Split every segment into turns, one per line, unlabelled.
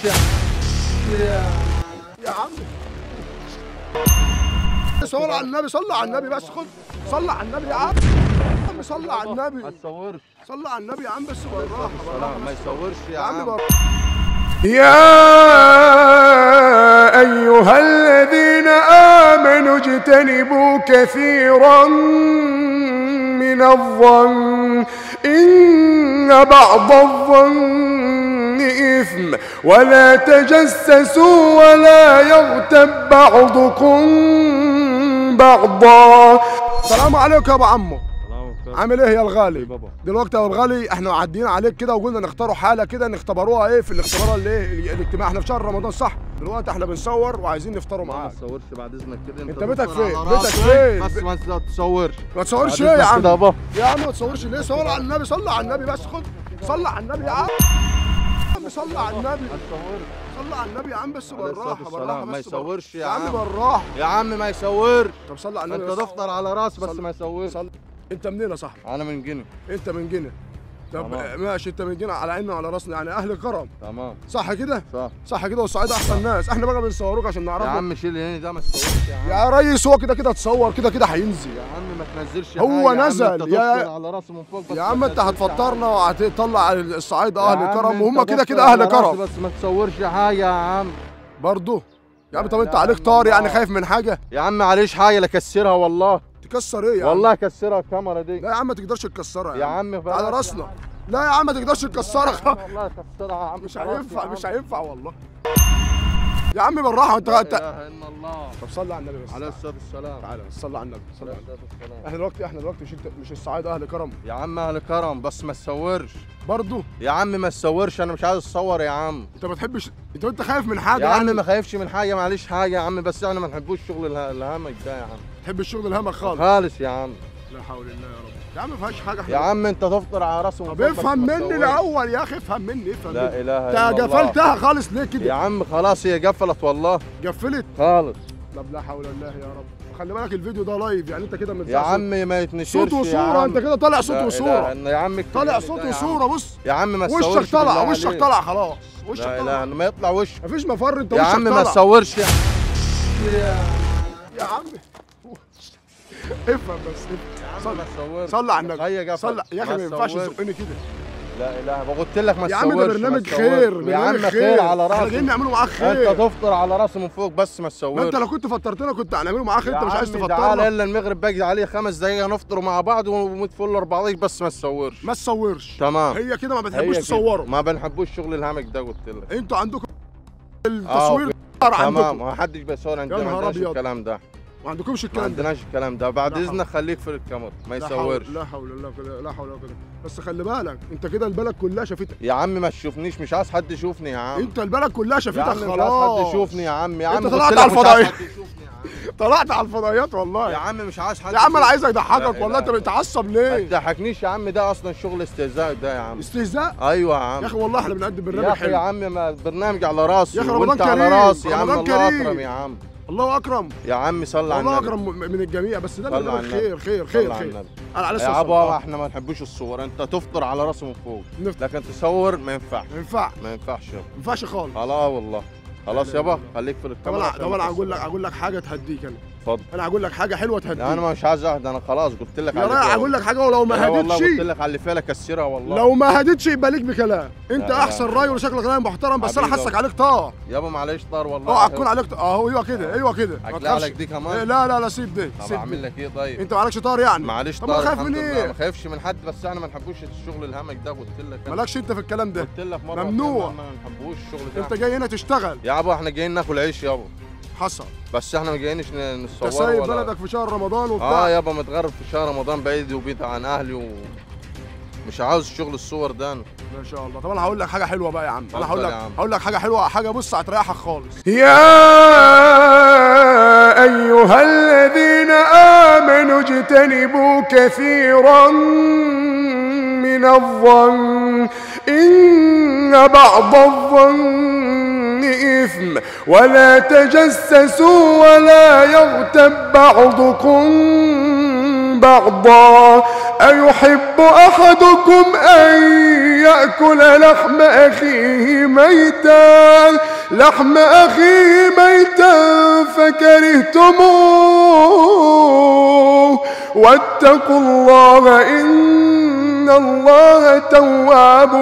يا عم صل على النبي صل على النبي بس خد صل على النبي يا عم يا عم صل على
ما
النبي
تصورش
صل على النبي يا عم بس بالراحه بالراحه
ما يصورش يا
يا عم
عم
بالراحة.
يا أيها الذين آمنوا اجتنبوا كثيرا من الظن إن بعض الظن إثم ولا تجسسوا ولا يغتب بعضكم بعضا
السلام عليكم يا ابو عمو
اللهم صل
عامل ايه يا الغالي
بابا
دلوقتي يا ابو الغالي احنا معديين عليك كده وقلنا نختاروا حاله كده نختبروها ايه في الاختبار اللي ايه الاجتماع احنا في شهر رمضان صح دلوقتي احنا بنصور وعايزين نفطروا
ما
معاك
تصورش بعد اذنك كده
انت بيتك
تفضل
فين؟
على
بيتك
راسك،
فين؟
بس ما تصورش
ما تصورش
بعد
ايه يا
إذنك كده
عم
يابا
يا عم ما تصورش ليه صور على النبي صلى على النبي بس خد صلى على النبي يا عم يا عم صلى على النبي
ما تصورش
صلى على النبي يا عم بس
عليه الصلاة
بالراحه بالراحه
والسلام، ما
بس
يصورش يا
يا عم
عم.
بالراحه
يا عم ما يصورش
طب صلى على
انت
النبي بس.
تفطر على راس بس
صل-
ما يصورش
صل انت منين يا صاحبي
انا من جني
انت من جنة طب
تمام.
ماشي انت من جنة على عيننا وعلى راسنا يعني اهل كرم
تمام
صح كده
صح
صح كده والصعيد احسن ناس احنا بقى بنصوروك عشان
يا
نعرفك
عم شيل هنا ده ما تصورش يا عم
يا ريس هو كده كده اتصور كده كده هينزل
يا عم ما تنزلش
هو
حاجة يا عم،
نزل،
انت
يا-
تفطر على راسه من فوق بس
يا
ما
عم انت
تنزلش
هتفطرنا
حاجة.
وهتطلع الصعيد
يا
اهل
عم
كرم
انت
وهم كده
تفطر
كده اهل
على راسه
كرم
بس ما تصورش حاجة يا عم
برضه يا عم
لا
طب انت
إله
عليك
إلا
طار يعني
الله.
خايف من حاجه
يا عم معلش حاجة لكسرها والله
تكسر ايه يا عم
والله كسرها الكاميرا دي
لا يا عم ما تقدرش تكسرها
يا عم بلاش
على
يا
راسنا
عم.
لا يا عم ما تقدرش تكسرها
والله كسرها يا عم
مش
خلاص يا
هينفع
عم.
مش هينفع والله يا عم بالراحه انت
لا
انت
اله الا الله
طب صلي على النبي بس
عليه الصلاة والسلام
تعالى بس صلي على النبي صلي على النبي
عليه الصلاة والسلام.
احنا دلوقتي احنا دلوقتي مش انت مش الصعايد اهل كرم
يا عم اهل كرم بس ما تصورش
برضه
يا عم ما تصورش انا مش عايز اتصور يا عم
انت ما بتحبش انت انت خايف من حاجه
يا عم
يعني
ما خايفش من حاجة معلش حاجة يا عم بس احنا ما نحبوش شغل اله- الهمج ده يا عم
تحب الشغل الهمك خالص
خالص يا عم
لا حول الله يا رب يا عم ما فيهاش حاجه احنا
يا عم انت تفطر على راسه من
طب
فوق بس
افهم
ما
مني
تصورش.
الاول يا اخي افهم مني افهم
لا
مني
اله الا
انت
الله
قفلتها خالص ليه
يا
كده
عم خلاص هي قفلت والله
قفلت
خالص
طب لا حول الله يا رب خلي بالك الفيديو ده لايف يعني انت كده
يا
متزعل
عم ما يتنشرش
صوت
يا
وصوره
عم.
انت كده طالع صوت
لا إله
وصوره
إلا- يا عم اكتب
طالع
لي
صوت
ده يا عم.
وصوره بص
يا عم ما
وشك
تصورش
طلع
بالله
وشك
عليك.
طلع خلاص وشك
لا
طلع
اله ما يطلع وش
مفيش مفر انت
يا
وشك
عم ما
طلع
تصورش يا
يا عم افهم بس
عم
صل
ما تصورش
صلي على النبي
هي قفلت.
صلي يا اخي ما ينفعش
تصورش.
تزقني كده
لا اله قلت لك ما
يا عم ده
تصورش، ما
برنامج
تصورش.
خير
يا عم
برنامج
خير على
احنا جايين
راسي
نعمله معاك خير
انت تفطر على راسه من فوق بس ما
ما
تصورش
انت لو كنت فطرتنا كنت هنعمله معاك
يا
انت مش عايز
عمي تعالى
تفطرنا
الا المغرب باقي عليه خمس دقايق نفطروا مع بعض ونتفل لبعضيك بس ما تصورش
ما تصورش
تمام
هي كده ما
هي
بتحبوش
كده.
تصوروا
ما بنحبوش شغل الهمك ده قلت لك
انتوا عندكم التصوير
تمام
عندكم
ما حدش بيصور عندنا
يا
ما
نهار
عندناش
أبيض.
الكلام ده
ما عندكمش
ما
الكلام ده
عندناش الكلام ده بعد
لا حول.
اذنك خليك في الكاميرا ما
لا
يصورش
حول لا حول ولا قوه لا حول ولا قوه بس خلي بالك انت كده البلد كلها شافتك
يا عم ما تشوفنيش مش عايز حد يشوفني يا عم
انت البلد كلها
يا
شافتك
عم مش عايز
خلاص
حد يشوفني يا عم يا
انت
عم
طلعت
قلت
على
لك مش عايز
الفضائية.
حد يشوفني يا عم
طلعت على الفضائيات والله
يا عم مش عايز حد
يا عم انا
يشوفني.
عايز اضحكك
لا
والله انت
إله.
بتتعصب
ما
ليه
تضحكنيش يا عم ده اصلا شغل استهزاء ده يا عم
استهزاء
ايوه يا
يا
عم
اخي والله احنا بنقدم
يا
برنامج
اخي يا
حلو
عم ما البرنامج على راسي
يا أخي رمضان
وانت على
كريم،
راسي يا عم
رمضان
الله
كريم.
اكرم يا عم
الله اكرم
يا عم صل على
الله
النبي
اكرم من الجميع بس ده
صل على
برنامج
النبي.
خير خير
صل
خير
على
خير
النبي
انا على
يا
الصلاة
عبا
والسلام.
احنا ما نحبوش الصور انت تفطر على راسه من فوق
نفطر.
لكن تصور ما ينفعش
ما ينفع
ما ينفعش يابا
ما ينفعش خالص
خلاص والله خلاص يابا خليك في
طب
الكاميرا
انا
عشان
طب
ما
انا هقول لك
تصورش.
هقول لك حاجه تهديك انا
اتفضل
انا هقول لك حاجه حلوه تهديك
لا انا مش عايز اهدى انا خلاص قلت لك
يا
على اللي
رايح
فيها
هقول لك حاجه ولو ما
لا والله
هديتش
قلت لك على اللي فيها لك كسرها والله
لو ما هديتش يبقى ليك بكلام انت
لا،
احسن
لا.
راي وشكلك راي محترم بس انا
حبيبي
حاسك
والله.
عليك طار
يابا معلش طار والله
اوعى تكون عليك طار. اه ايوه كده ايوه كده ما
اقلع
تخافش.
لك دي
إيه،
كمان
لا لا لا سيب ده
طب
سيب
اعمل
ده
لك ايه طيب
انت معلكش طار يعني
معلش
طب
طار
ما خايف
الحمد
من
لله
ايه
ما خايفش من حد بس احنا ما نحبوش الشغل الهمج ده قلت لك أنا.
مالكش انت في الكلام ده
قلت لك مره
ممنوع.
واتنين ما نحبوش الشغل ده
انت جاي هنا تشتغل
يا ابو احنا جايين ناكل عيش يابا
حصل
بس احنا ما جايينش ن-
انت
نصور
سايب
ولا
بلدك في شهر رمضان
اه
وبتاع
يابا متغرب في شهر رمضان بعيد وبيت عن اهلي و مش عاوز شغل الصور ده انا
ما شاء الله طب انا هقول لك حاجه حلوه بقى يا عم انا
اتفضل
هقول لك
يا عم.
هقول لك حاجه حلوه حاجه بص هتريحك خالص
يا أيها الذين آمنوا اجتنبوا كثيرا من الظن إن بعض الظن إثم ولا تجسسوا ولا يغتب بعضكم بعضا أيحب أحدكم أن يأكل لحم أخيه ميتا لحم أخي ميتا فكرهتموه واتقوا الله إن الله تواب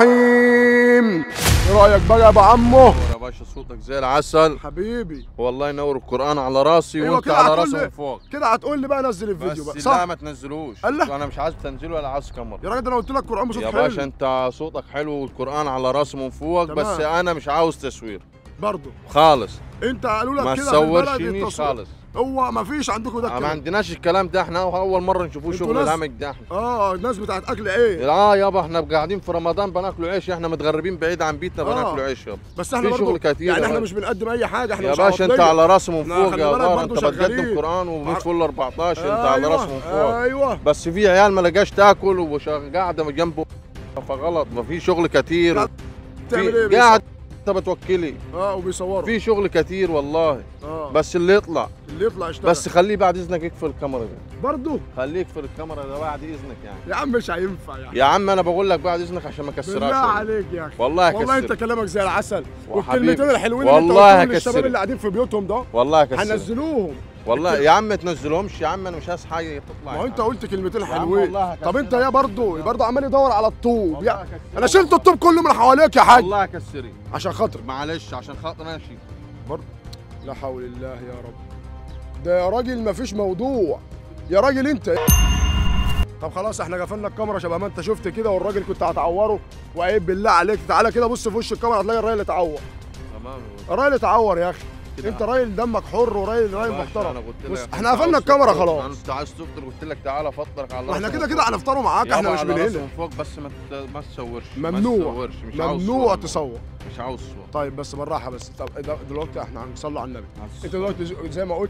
رحيم
ايه رايك بقى يا ابو عمو
يا باشا صوتك زي العسل
حبيبي
والله ينور القران على راسي
ايوه
وانت
كده
على
هتقول
راسي
لي-
من فوق
كده هتقول لي بقى نزل الفيديو بقى
بس
صح
لا ما تنزلوش
الله.
انا مش عايز تنزله ولا عايز كاميرا
يا راجل ده انا قلت لك قران بصوت
يا
حلو
باشا انت صوتك حلو والقران على راسي من فوق
تمام.
بس انا مش عاوز تصوير
برضه
خالص
انت قالوا لك
ما
كده في البلد
تصورشنيش
التصوير.
خالص
هو ما فيش عندكم ده
ما
الكلام
عندناش الكلام ده احنا اول مره نشوفوه
انتوا
شغل
ناس-
الهمج ده احنا
اه الناس بتاعت اكل ايه
لا يابا احنا قاعدين في رمضان بناكلوا عيش احنا متغربين بعيد عن بيتنا
آه.
بناكلوا عيش يابا
بس احنا
في
برضه
شغل كتير
يعني
يا
احنا
راجل.
مش بنقدم اي حاجه احنا
يا
مش
باشا انت
عواطلية.
على راسي من
احنا
فوق
خلي
يا
بالك
دار
برضه
انت
شغالين.
بتقدم قران ومش فل 14 انت على
أيوة،
راسي من فوق
ايوه
بس في عيال ما لقاش تاكل وقاعده جنبه فغلط ما في شغل كتير
لا، تعمل ايه
في قاعد انت بتوكلي
اه وبيصوروا
في شغل كتير والله
اه
بس اللي يطلع
اللي يطلع يشتغل
بس خليه بعد اذنك يقفل الكاميرا ده
برضه
خليه يقفل الكاميرا ده بعد اذنك يعني
يا عم مش هينفع يعني
يا عم انا بقول لك بعد اذنك عشان ما
بالله
اكسرهاش
عليك يا اخي
والله
والله انت
هكسر
كلامك زي العسل
وحبيبي.
والكلمتين الحلوين اللي انت
والله
قلتهم للشباب
هكسرك.
اللي قاعدين في بيوتهم ده
والله هكسر
هنزلوهم
والله يا عم ما تنزلهمش يا عم انا مش عايز حاجه تطلع
ما
يا
هو انت
عم.
قلت كلمتين
عم
حلوين
والله هكسرك.
طب انت يا برضه برضه عمال يدور على الطوب
والله
يا
هكسرك.
انا شلت الطوب كله من حواليك يا حاج
والله هكسرك
عشان خاطر
معلش عشان خاطر انا شيء
لا حول الله يا رب ده يا راجل مفيش موضوع يا راجل انت طب خلاص احنا قفلنا الكاميرا شبه ما انت شفت كده والراجل كنت هتعوره وعيب بالله عليك تعالى كده بص في وش الكاميرا هتلاقي الراجل اتعور
تمام
الراجل اتعور يا اخي
كده.
انت راجل دمك حر وراجل راجل
باشا،
محترم
انا قلت لك
بص
انت
احنا
عاوز
قفلنا الكاميرا
تفطر.
خلاص
انت عايز تفطر قلت لك تعالى فطرك على
ما احنا
راسي
كده
من
كده
فوق.
هنفطروا معاك
يابا
احنا مش
على
من
راسي
هنا
من فوق بس ما ت- ما تصورش ما
ممنوع
تصورش مش عاوز
ممنوع
صور.
تصور
مش عاوز صور
طيب بس بالراحه بس طب ده- دلوقتي احنا هنصلي على النبي
عاوز
انت
صور.
دلوقتي زي- زي ما قلت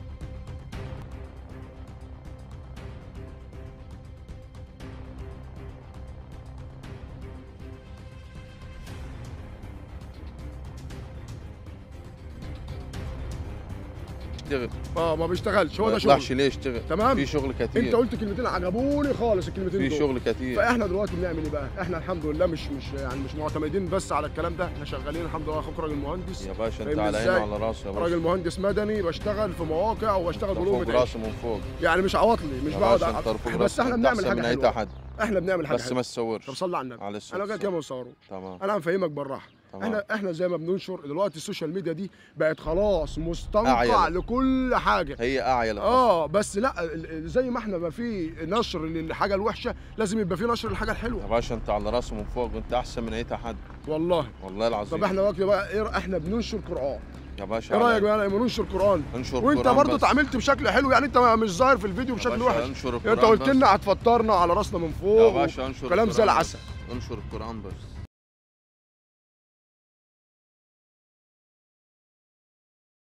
اشتغل
اه ما بيشتغلش هو
ما
ده شغل
يطلعش ليه اشتغل
تمام.
في شغل كتير
انت قلت كلمتين عجبوني خالص الكلمتين
في
دول
شغل كتير
فاحنا دلوقتي بنعمل ايه بقى؟ احنا الحمد لله مش مش يعني مش معتمدين بس على الكلام ده، احنا شغالين الحمد لله اخوك راجل مهندس
يا باشا انت
فاهمني
على عيني
ازاي؟
وعلى راسي يا
راجل
باشا
مهندس مدني بشتغل في مواقع وبشتغل
انت
بلوم
فوق راسي من فوق
يعني مش عواطلي مش
يا
بقعد
باشا انت
أ-
فوق
بس
راسي
احنا
انت
بنعمل
احسن
حاجه
من اي
حلوه
حد
احنا بنعمل حاجه
بس
حلوة.
ما تصورش
طب صلي على النبي
على الصوت
انا كده كده ما بصوروش
تمام
انا هفهمك بالراحه
تمام.
احنا احنا زي ما بننشر دلوقتي السوشيال ميديا دي بقت خلاص مستنقع
أعيلة.
لكل حاجه
هي اعيا لك
اه بس لا ال- ال- زي ما احنا ما في نشر للحاجه الوحشه لازم يبقى في نشر للحاجه
يا
الحلوه
باشا انت على راسي من فوق وانت احسن من اي حد
والله
والله العظيم
طب احنا وقت بقى ايه احنا بننشر قران
يا باشا
ايه رايك
على-
بقى لما ننشر قران
انشر
وانت
قرآن
برضه
بس.
اتعاملت بشكل حلو يعني انت مش ظاهر في الفيديو
يا
بشكل
باشا
وحش
انشر
انت
القرآن
قلت
بس.
لنا هتفطرنا على راسنا من
يا
فوق
باشا انشر
كلام زي
القرآن
العسل
بس. انشر القرآن بس